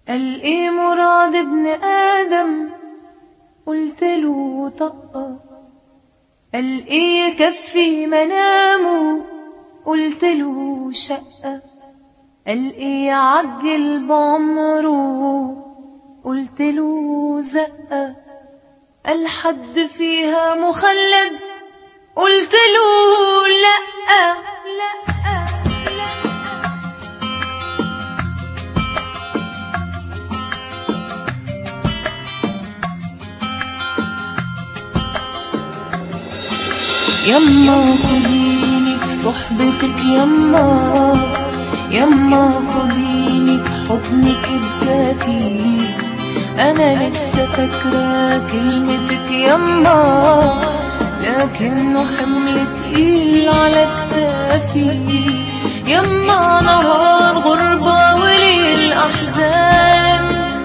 قال ايه مراد ابن ادم قلت له طقه قال ايه يكفي منامه قلت له شقه قال ايه يعجل بعمره قلت له زقه قال حد فيها مخلد قلت له لا لا يما خديني في صحبتك يما يما خديني في حضنك الدافي انا لسه فاكره كلمتك يما لكنه حمل تقيل على كتافي يما نهار غربة وليل أحزان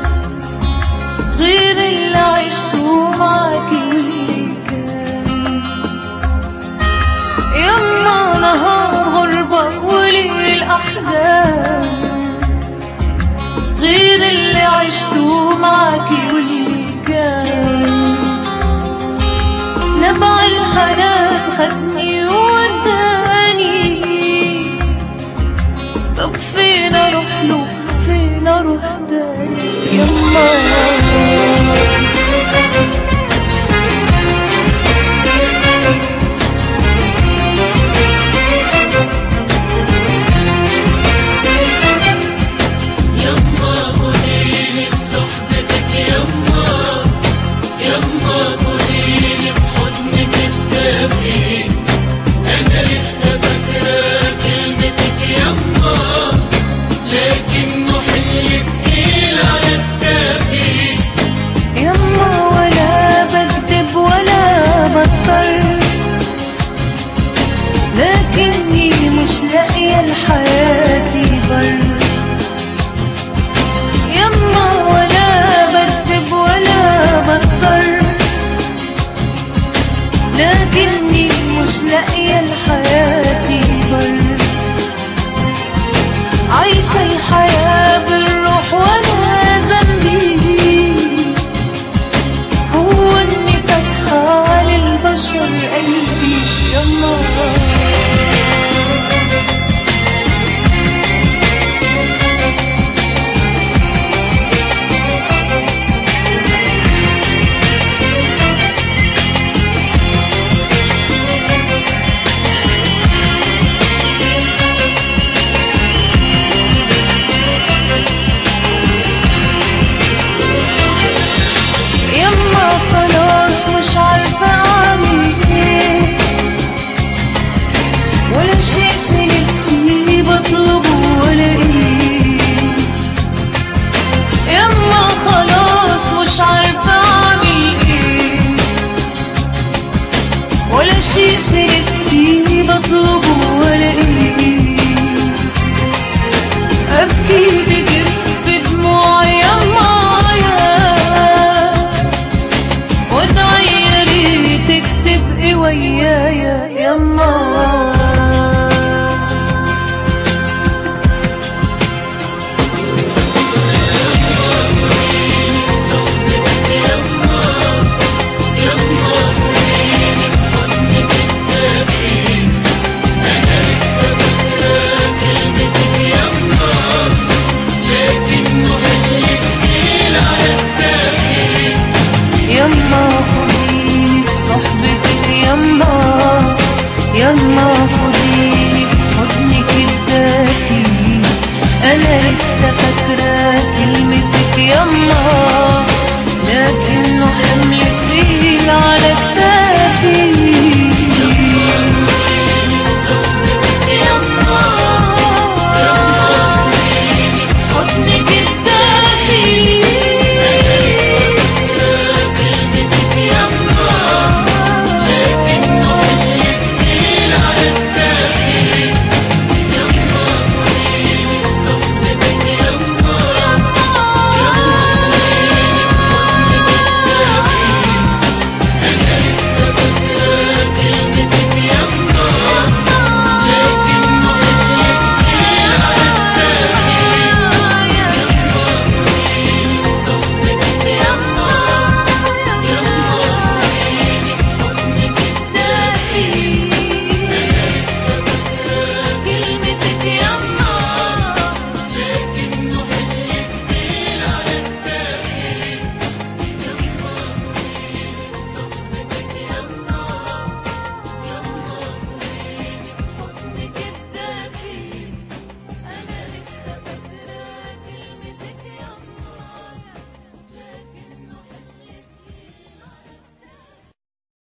غير اللي عشته معاكي واللي كان يما نهار غربة وليل أحزان غير اللي عشته معاكي واللي كان نبع الحنان خدني ووداني طب فين اروح له فين اروح تاني يما يما خديني في صحبتك يما يما خديني في حضنك الدافي انا لسه فاكره كلمتك يما لكنه حمل تقيل على كتافي يما ولا بكذب ولا بضطر لكني مش لاقية لحياتي بر يما ولا بكذب ولا بضطر لكني مش لاقية لحياتي بر عايشة الحياة بالروح وانا ذنبي هو اني فاتحة للبشر قلبي يما يما خلاص مش عارفة أعمل إيه ولا شيء في نفسي بطلبه ولا إيه يما خلاص مش عارفة أعمل إيه ولا شيء في نفسي بطلبه ولا إيه أبكي بجف دموعي يما يا وادعي يا ريتك تبقي ويايا يما صحبتك يما يما خديني في حضنك الدافي انا لسه فاكره كلمتك يما لكنه حمل تقيل على كتافي يما خديني في صحبتك يما يما خديني في حضنك الدافي انا لسه فاكره كلمتك